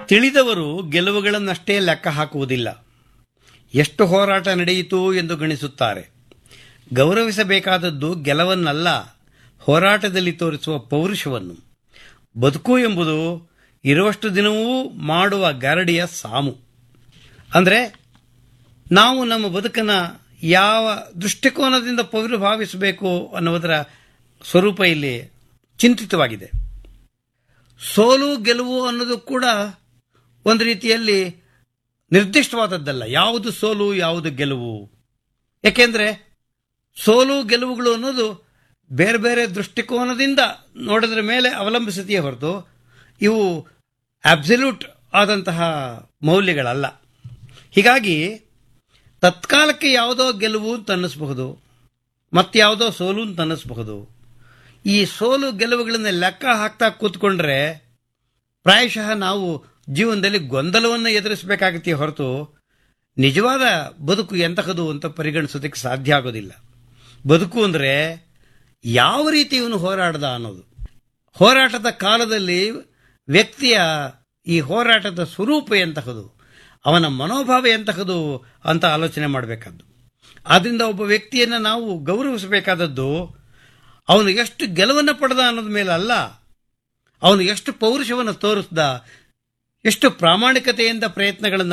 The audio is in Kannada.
ತಿಳಿದವರು ಗೆಲುವುಗಳನ್ನಷ್ಟೇ ಲೆಕ್ಕ ಹಾಕುವುದಿಲ್ಲ ಎಷ್ಟು ಹೋರಾಟ ನಡೆಯಿತು ಎಂದು ಗಣಿಸುತ್ತಾರೆ ಗೌರವಿಸಬೇಕಾದದ್ದು ಗೆಲವನ್ನಲ್ಲ ಹೋರಾಟದಲ್ಲಿ ತೋರಿಸುವ ಪೌರುಷವನ್ನು ಬದುಕು ಎಂಬುದು ಇರುವಷ್ಟು ದಿನವೂ ಮಾಡುವ ಗರಡಿಯ ಸಾಮು ಅಂದರೆ ನಾವು ನಮ್ಮ ಬದುಕನ್ನು ಯಾವ ದೃಷ್ಟಿಕೋನದಿಂದ ಪೌರಭಾವಿಸಬೇಕು ಅನ್ನುವುದರ ಸ್ವರೂಪ ಇಲ್ಲಿ ಚಿಂತಿತವಾಗಿದೆ ಸೋಲು ಗೆಲುವು ಅನ್ನೋದು ಕೂಡ ಒಂದು ರೀತಿಯಲ್ಲಿ ನಿರ್ದಿಷ್ಟವಾದದ್ದಲ್ಲ ಯಾವುದು ಸೋಲು ಯಾವುದು ಗೆಲುವು ಯಾಕೆಂದರೆ ಸೋಲು ಗೆಲುವುಗಳು ಅನ್ನೋದು ಬೇರೆ ಬೇರೆ ದೃಷ್ಟಿಕೋನದಿಂದ ನೋಡೋದ್ರ ಮೇಲೆ ಅವಲಂಬಿಸುತ್ತೆಯೇ ಹೊರತು ಇವು ಅಬ್ಸಲ್ಯೂಟ್ ಆದಂತಹ ಮೌಲ್ಯಗಳಲ್ಲ ಹೀಗಾಗಿ ತತ್ಕಾಲಕ್ಕೆ ಯಾವುದೋ ಗೆಲುವು ಅಂತ ಅನ್ನಿಸಬಹುದು ಮತ್ತಾವುದೋ ಸೋಲು ಅಂತ ಅನ್ನಿಸಬಹುದು ಈ ಸೋಲು ಗೆಲುವುಗಳನ್ನ ಲೆಕ್ಕ ಹಾಕ್ತಾ ಕೂತ್ಕೊಂಡ್ರೆ ಪ್ರಾಯಶಃ ನಾವು ಜೀವನದಲ್ಲಿ ಗೊಂದಲವನ್ನು ಎದುರಿಸಬೇಕಾಗತ್ತೆ ಹೊರತು ನಿಜವಾದ ಬದುಕು ಎಂತಹದು ಅಂತ ಪರಿಗಣಿಸೋದಕ್ಕೆ ಸಾಧ್ಯ ಆಗೋದಿಲ್ಲ ಬದುಕು ಅಂದರೆ ಯಾವ ರೀತಿ ಇವನು ಹೋರಾಡ್ದ ಅನ್ನೋದು ಹೋರಾಟದ ಕಾಲದಲ್ಲಿ ವ್ಯಕ್ತಿಯ ಈ ಹೋರಾಟದ ಸ್ವರೂಪ ಎಂತಹದು ಅವನ ಮನೋಭಾವ ಎಂತಹದು ಅಂತ ಆಲೋಚನೆ ಮಾಡಬೇಕಾದ್ದು ಆದ್ದರಿಂದ ಒಬ್ಬ ವ್ಯಕ್ತಿಯನ್ನು ನಾವು ಗೌರವಿಸಬೇಕಾದದ್ದು ಅವನು ಎಷ್ಟು ಗೆಲುವನ್ನು ಪಡೆದ ಅನ್ನೋದ ಮೇಲೆ ಅಲ್ಲ ಅವನು ಎಷ್ಟು ಪೌರುಷವನ್ನು ತೋರಿಸ್ದ ಎಷ್ಟು ಪ್ರಾಮಾಣಿಕತೆಯಿಂದ ಪ್ರಯತ್ನಗಳನ್ನು